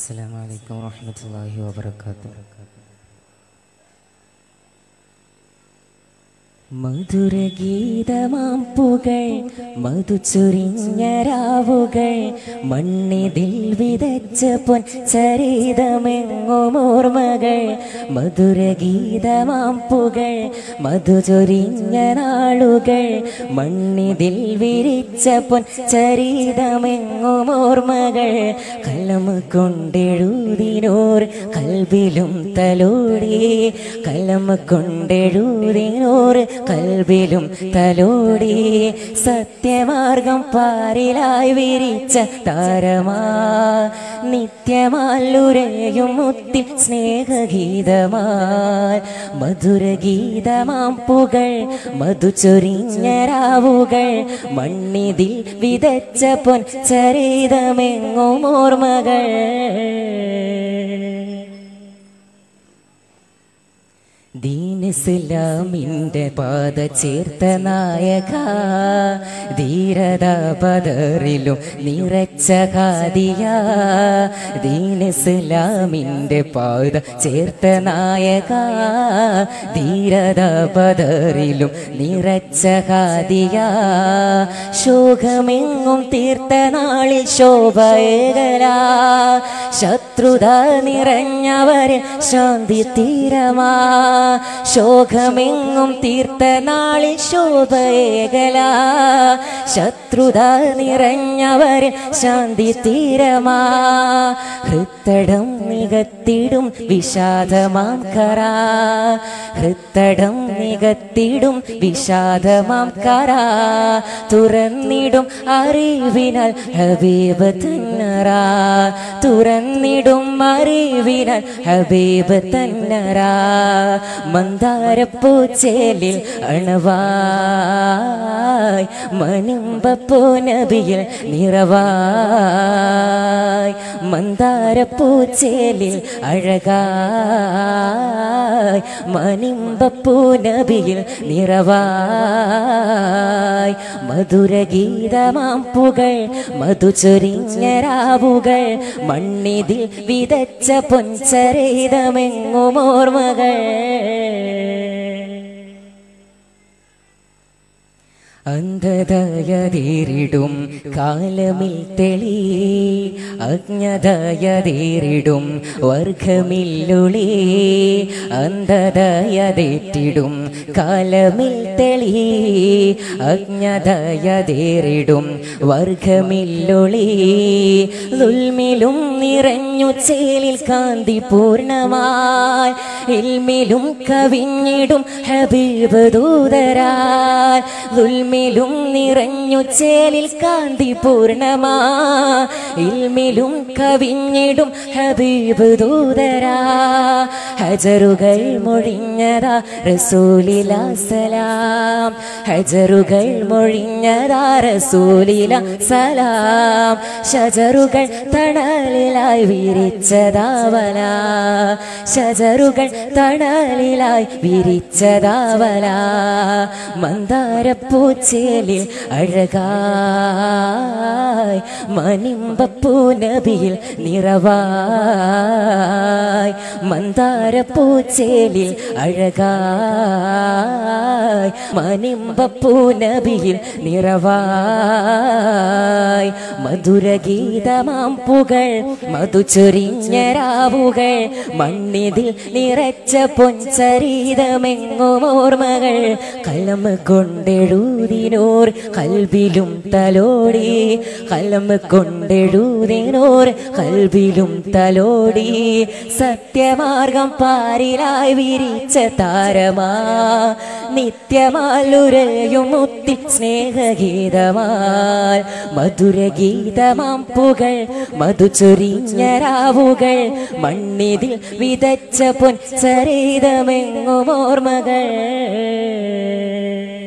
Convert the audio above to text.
السلام عليكم ورحمة الله وبركاته മധുരഗീതമാം പുകൾ മധുചുരിഞ്ഞ രാവുകൾ മണ്ണിതിൽ വിതച്ച പൊൻ ചരിതമെങ്ങും ഓർമ്മകൾ മധുരഗീതമാം പുകൾ മധുചൊരിഞ്ഞ നാളുകൾ മണ്ണിതിൽ വിരിച്ച പൊൻ ചരിതമെങ്ങും ഓർമ്മകൾ കലം കൊണ്ടെഴുതിനോർ കൽവിലും തലോടി കലം കൊണ്ടെഴുതിനോർ കൽവിലും തലോടി സത്യമാർഗം പാരിലായി വിരിച്ച താരമാ നിത്യമാലുരയും മുത്തിൽ സ്നേഹഗീതമാൽ മധുരഗീതമാം പുകൾ മധുചൊരിഞ്ഞ രാവുകൾ മണ്ണിതിൽ വിതച്ച പൊൻ ചരിതമെങ്ങും ഓർമ്മകൾ ദീനിസ്ലാമിൻ്റെ പാത ചേർത്ത നായക ധീരത പതറിലും നിറച്ച ഖാദിയ ദീനിസ്ലാമിൻ്റെ പാത ചേർത്ത നായക ധീരത പതറിലും നിറച്ച ഖാദിയ ശോകമെങ്ങും തീർത്ത നാളിൽ ശോഭയകല ശത്രുത നിറഞ്ഞവരിൽ ശാന്തി തീരമാ ശോകമെങ്ങും തീർത്ത നാളിൽ ശോഭയേകല ശത്രുത നിറഞ്ഞവരിൽ ശാന്തി തീരമാ ഹൃത്തടം നികത്തിടും വിഷാദമാം കറ ഹൃത്തടം നികത്തിടും വിഷാദമാം കറ തുറന്നിടും അറിവിനാൽ ഹബീബ് തന്നറ തുറന്നിടും അറിവിനാൽ ഹബീബ് തന്നറ മന്ദാരപ്പൂച്ചേലിൽ അണവായ് മനുമ്പപ്പൂ നബിയിൽ നിറവായ് മന്ദാരപ്പൂച്ചേലിൽ അഴകായ് മനിമ്പപ്പൂ നബിയിൽ നിറവായ് മധുരഗീതമാം പുകൾ മധുചൊരിഞ്ഞ രാവുകൾ മണ്ണിതിൽ വിതച്ച പൊൻചരേതമെങ്ങും ഓർമ്മകൾ അന്ധതയതേറിടും കാലമിൽ തെളി അജ്ഞതയതേറിടും വർഗമില്ലുളി അന്ധതയതേറ്റിടും കാലമിൽ തെളി അജ്ഞതയതേറിടും വർഗമില്ലുളി ദുൽമിലും നിറഞ്ഞു ചേലിൽ കാന്തി പൂർണ്ണമായി ഇൽമിലും കവിഞ്ഞിടും ഹബീബ് ദൂതരാൽ ദുൽമിലും നിറഞ്ഞു ചേലിൽ കാന്തി പൂർണ്ണമാ ഇൽമിലും കവിഞ്ഞിടും ഹബീബ് ദൂതരാ ഹജറുകൾ മൊഴിഞ്ഞതാ റസൂലില സലാം ഹജറുകൾ മൊഴിഞ്ഞതാ റസൂലില സലാം ഷജറുകൾ തണലിലായി വിരിച്ചതാവല ഷജറുകൾ തണലിലായി വിരിച്ചതാവല മന്ദാരപ്പൂച്ചേലിൽ അഴകായ് മനിമ്പപ്പൂ നബിയിൽ നിറവായ് മന്ദാരപ്പൂച്ചേലിൽ അഴകായ് മനിമ്പപ്പൂ നബിയിൽ നിറവായ് മധുരഗീതമാം പുകൾ മധുചൊരിഞ്ഞ രാവുകൾ മണ്ണിതിൽ നിറച്ച പൊൻചരീതമെങ്ങും ഓർമ്മകൾ കലം കൊണ്ടെഴുതിനോർ കൽവിലും തലോടി കലം കൊണ്ടെഴുതിനോർ കൽവിലും തലോടി സത്യമാർഗം പാരിലായി വിരിച്ച താരമാ നിത്യമാലുരയും മുത്തി സ്നേഹഗീതമാൽ മധുരഗീതമാം പുകൾ മധുചൊരിഞ്ഞ രാവുകൾ മണ്ണിതിൽ വിതച്ച പൊൻ ചരിതമെങ്ങും ഓർമ്മകൾ